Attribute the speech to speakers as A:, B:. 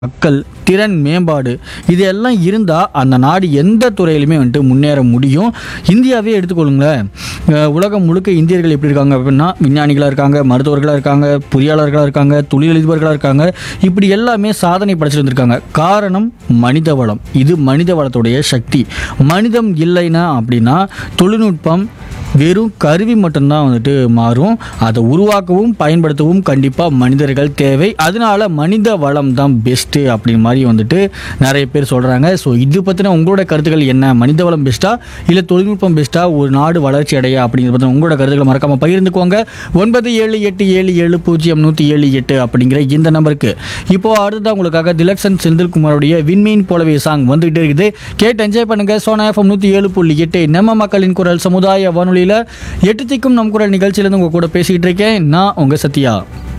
A: மக்கள் திறன் மேம்பாடு இது எல்லாம் இருந்தால் அந்த நாடு எந்த துறையிலுமே வந்துட்டு முன்னேற முடியும் இந்தியாவே எடுத்துக்கொள்ளுங்களேன் அஹ் உலகம் முழுக்க இந்தியர்கள் எப்படி இருக்காங்க அப்படின்னா விஞ்ஞானிகளாக இருக்காங்க மருத்துவர்களாக இருக்காங்க பொறியாளர்களாக இருக்காங்க தொழிலதிபர்களாக இருக்காங்க இப்படி எல்லாமே சாதனை படைச்சிட்டு வந்திருக்காங்க காரணம் மனித வளம் இது மனித வளத்துடைய சக்தி மனிதம் இல்லைன்னா அப்படின்னா தொழில்நுட்பம் வெறும் கருவி மட்டும்தான் வந்துட்டு மாறும் அதை உருவாக்கவும் பயன்படுத்தவும் கண்டிப்பாக மனிதர்கள் தேவை அதனால மனித வளம் தான் பெஸ்ட்டு அப்படின்னு மாதிரி வந்துட்டு நிறைய பேர் சொல்கிறாங்க ஸோ இது பற்றின உங்களோட கருத்துக்கள் என்ன மனித வளம் பெஸ்ட்டா இல்லை தொழில்நுட்பம் பெஸ்ட்டா ஒரு நாடு வளர்ச்சி அடைய அப்படிங்கிறத பற்றின உங்களோட கருத்துக்களை மறக்காமல் பகிர்ந்துக்கோங்க ஒன்பது ஏழு எட்டு ஏழு ஏழு பூஜ்ஜியம் நூற்றி ஏழு எட்டு அப்படிங்கிற இந்த நம்பருக்கு இப்போ அடுத்ததான் உங்களுக்காக திலக்ஷன் செந்தில்குமாரோடைய விண்மீன் போலவே சாங் வந்துகிட்டே இருக்குது கேட்டு என்ஜாய் பண்ணுங்க சோனா எஃப்எம் நூற்றி ஏழு புள்ளி எட்டு நம்ம மக்களின் குரல் சமுதாய வானொலியில் எட்டு திக்கும் நம் குரல் நிகழ்ச்சியிலேருந்து உங்கள் கூட பேசிக்கிட்டு இருக்கேன் நான் உங்கள் சத்யா